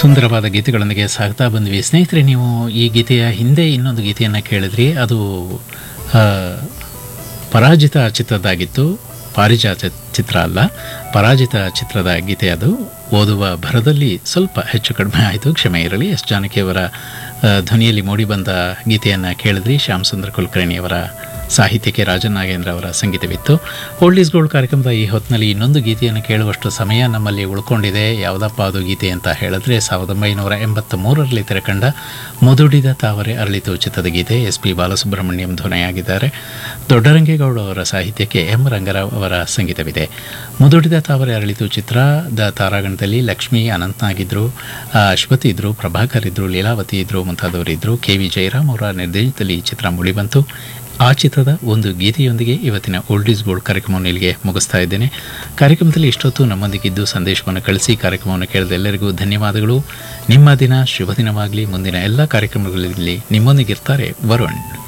ಸುಂದರವಾದ ಗೀತೆಗಳೊಂದಿಗೆ ಸಾಗ್ತಾ ಬಂದ್ವಿ ಸ್ನೇಹಿತರೆ ನೀವು ಈ ಗೀತೆಯ ಹಿಂದೆ ಇನ್ನೊಂದು ಗೀತೆಯನ್ನು ಕೇಳಿದ್ರಿ ಅದು ಆ, ಪರಾಜಿತ ಚಿತ್ರದಾಗಿತ್ತು ಪಾರಿಜಾತ ಚಿತ್ರ ಅಲ್ಲ ಪರಾಜಿತ ಚಿತ್ರದ ಗೀತೆ ಅದು ಓದುವ ಭರದಲ್ಲಿ ಸ್ವಲ್ಪ ಹೆಚ್ಚು ಕಡಿಮೆ ಆಯಿತು ಕ್ಷಮೆ ಇರಲಿ ಎಸ್ ಜಾನಕಿಯವರ ಆ, ಧ್ವನಿಯಲ್ಲಿ ಮೂಡಿಬಂದ ಗೀತೆಯನ್ನು ಕೇಳಿದ್ರಿ ಶ್ಯಾಮ್ ಸುಂದರ ಕುಲಕರ್ಣಿಯವರ ಸಾಹಿತ್ಯಕ್ಕೆ ರಾಜನ್ ನಾಗೇಂದ್ರ ಅವರ ಸಂಗೀತವಿತ್ತು ಓಲ್ಡ್ ಈಸ್ ಗೋಲ್ಡ್ ಕಾರ್ಯಕ್ರಮದ ಈ ಹೊತ್ತಿನಲ್ಲಿ ಇನ್ನೊಂದು ಗೀತೆಯನ್ನು ಕೇಳುವಷ್ಟು ಸಮಯ ನಮ್ಮಲ್ಲಿ ಉಳ್ಕೊಂಡಿದೆ ಯಾವುದಪ್ಪ ಅದು ಗೀತೆ ಅಂತ ಹೇಳಿದ್ರೆ ಸಾವಿರದ ಒಂಬೈನೂರ ಎಂಬತ್ತ ಮೂರರಲ್ಲಿ ತೆರೆಕಂಡ ಮುದುಡಿದ ತಾವರೆ ಅರಳಿತು ಚಿತ್ರದ ಗೀತೆ ಎಸ್ ಪಿ ಬಾಲಸುಬ್ರಹ್ಮಣ್ಯಂ ಧ್ವನಿಯಾಗಿದ್ದಾರೆ ದೊಡ್ಡರಂಗೇಗೌಡ ಅವರ ಸಾಹಿತ್ಯಕ್ಕೆ ಎಂ ರಂಗರಾವ್ ಅವರ ಸಂಗೀತವಿದೆ ಮುದುಡಿದ ತಾವರೆ ಅರಳಿತು ಚಿತ್ರದ ತಾರಾಗಣದಲ್ಲಿ ಲಕ್ಷ್ಮಿ ಅನಂತ್ನಾಗಿದ್ದರು ಅಶ್ವತಿ ಇದ್ರು ಪ್ರಭಾಕರ್ ಇದ್ರು ಲೀಲಾವತಿ ಇದ್ರು ಮುಂತಾದವರಿದ್ದರು ಕೆ ವಿ ಜಯರಾಮ್ ಅವರ ನಿರ್ದೇಶನದಲ್ಲಿ ಈ ಚಿತ್ರ ಮೂಡಿಬಂತು ಆ ಚಿತ್ರದ ಒಂದು ಗೀತೆಯೊಂದಿಗೆ ಇವತ್ತಿನ ಓಲ್ಡ್ ಈಸ್ ಗೋಲ್ಡ್ ಕಾರ್ಯಕ್ರಮವನ್ನು ಇಲ್ಲಿಗೆ ಮುಗಿಸ್ತಾ ಇದ್ದೇನೆ ಕಾರ್ಯಕ್ರಮದಲ್ಲಿ ಇಷ್ಟೊತ್ತು ನಮ್ಮೊಂದಿಗಿದ್ದು ಸಂದೇಶವನ್ನು ಕಳಿಸಿ ಕಾರ್ಯಕ್ರಮವನ್ನು ಕೇಳಿದ ಎಲ್ಲರಿಗೂ ಧನ್ಯವಾದಗಳು ನಿಮ್ಮ ದಿನ ಶುಭ ದಿನವಾಗಲಿ ಮುಂದಿನ ಎಲ್ಲ ಕಾರ್ಯಕ್ರಮಗಳಲ್ಲಿ ನಿಮ್ಮೊಂದಿಗಿರ್ತಾರೆ ವರುಣ್